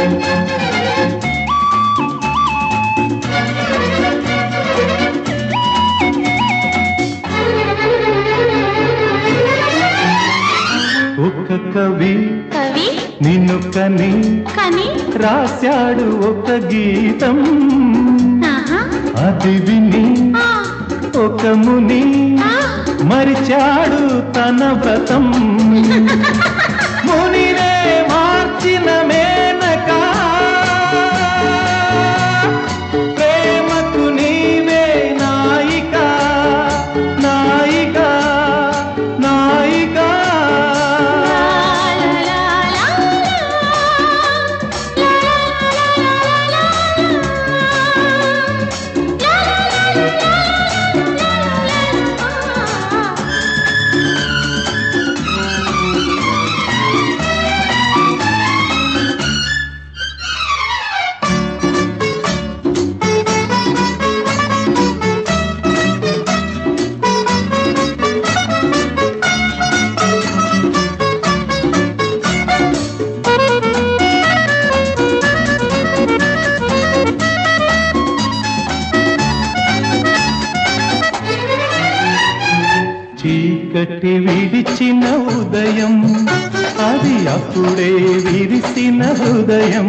ఒక కవి కవి నిన్ను కని కని రాశాడు ఒక గీతం ఆహా అది విని ఆ, ఒక ముని ఆ. మరిచాడు తన వ్రతం మునినే మార్చిన మేనక ప్రేమకు నీవే నాయిక నాయిక నాయిక చీకటి విడిచిన ఉదయం అది అప్పుడే విరిసిన హృదయం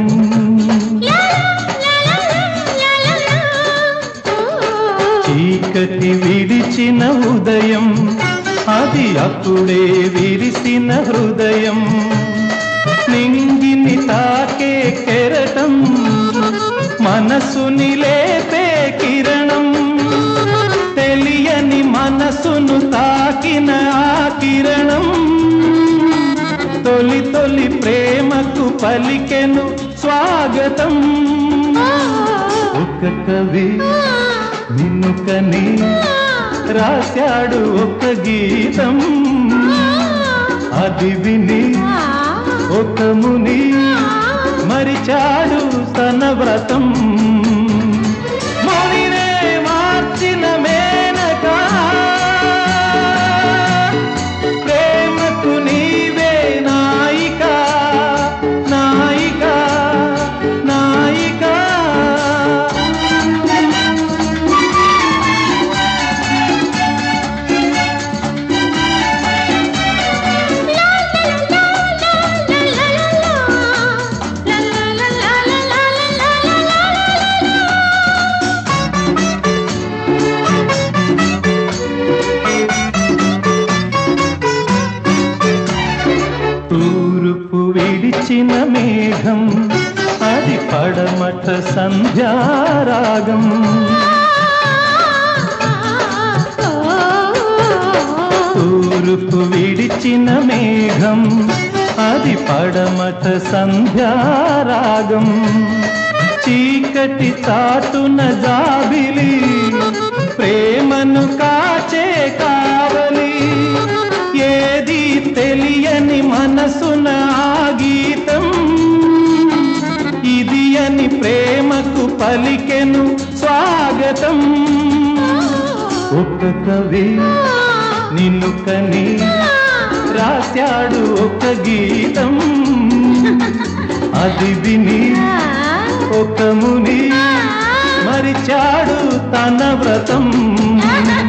చీకటి విడిచిన ఉదయం అది అప్పుడే విరిసిన హృదయం నింగిని తాకే కెరటం మనసుని లేపే కిరణం తెలియని మనసును తాకిన ఆ కిరణం తొలి తొలి ప్రేమకు పలికెను స్వాగతం ఒక కవి నిన్ను కని రాశాడు ఒక గీతం అది విని ఒక ముని మరిచాడు తన వ్రతం మునినే మార్చిన మేనక ప్రేమకు నీవే నాయిక నాయిక నాయిక తూర్పు విడిచిన మేఘం అది పడమట సంధ్యారాగం తూర్పు విడిచిన మేఘం అది పడమట సంధ్యారాగం చీకటి చాటున జాబిలి ప్రేమను కాచే కావలి ఏది తెలియని మనసున ఆ గీతం ఇది అని ప్రేమకు పలికెను స్వాగతం ఒక కవి నిన్ను కని రాశాడు ఒక గీతం అది విని ఒక ముని మరిచాడు తన వ్రతం